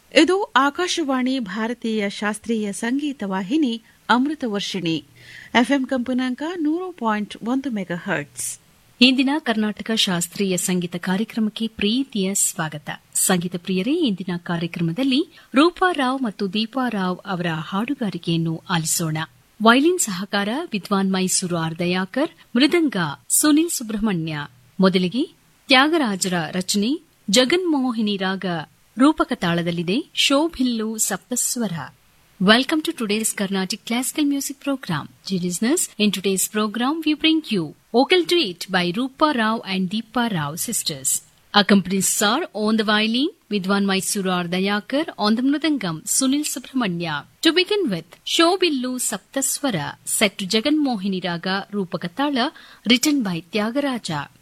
ಇದು ಆಕಾಶವಾಣಿ ಭಾರತೀಯ ಶಾಸ್ತ್ರೀಯ ಸಂಗೀತ ವಾಹಿನಿ ಅಮೃತ ವರ್ಷಿಣಿ ಎಫ್ಎಂ ಕಂಪನಾಂಕ ನೂರು ಪಾಯಿಂಟ್ ಒಂದು ಮೆಗಾ ಹರ್ಟ್ಸ್ ಇಂದಿನ ಕರ್ನಾಟಕ ಶಾಸ್ತ್ರೀಯ ಸಂಗೀತ ಕಾರ್ಯಕ್ರಮಕ್ಕೆ ಪ್ರೀತಿಯ ಸ್ವಾಗತ ಸಂಗೀತ ಪ್ರಿಯರೇ ಇಂದಿನ ಕಾರ್ಯಕ್ರಮದಲ್ಲಿ ರೂಪಾರಾವ್ ಮತ್ತು ದೀಪಾರಾವ್ ಅವರ ಹಾಡುಗಾರಿಕೆಯನ್ನು ಆಲಿಸೋಣ ವೈಲಿನ್ ಸಹಕಾರ ವಿದ್ವಾನ್ ಮೈಸೂರು ಆರ್ ದಯಾಕರ್ ಮೃದಂಗ ಸುನಿಲ್ ಸುಬ್ರಹ್ಮಣ್ಯ ಮೊದಲಿಗೆ ತ್ಯಾಗರಾಜರ ರಚನೆ ಜಗನ್ಮೋಹಿನಿ ರಾಗ ರೂಪಕ ತಾಳದಲ್ಲಿದೆ ಶೋಭಿಲ್ಲು ಸಪ್ತಸ್ವರ Welcome to today's Carnatic Classical Music Program. Dear listeners, in today's program we bring you Vocal Duet by Rupa Rao and Deepa Rao sisters. Accompanists are on the violin Vidwan Mysuru R. Dayakar, on the mridangam Sunil Subramanya. To begin with, Shobillu Saptaswara set to Jagan Mohini Raga Rupakatala written by Tyagaraja.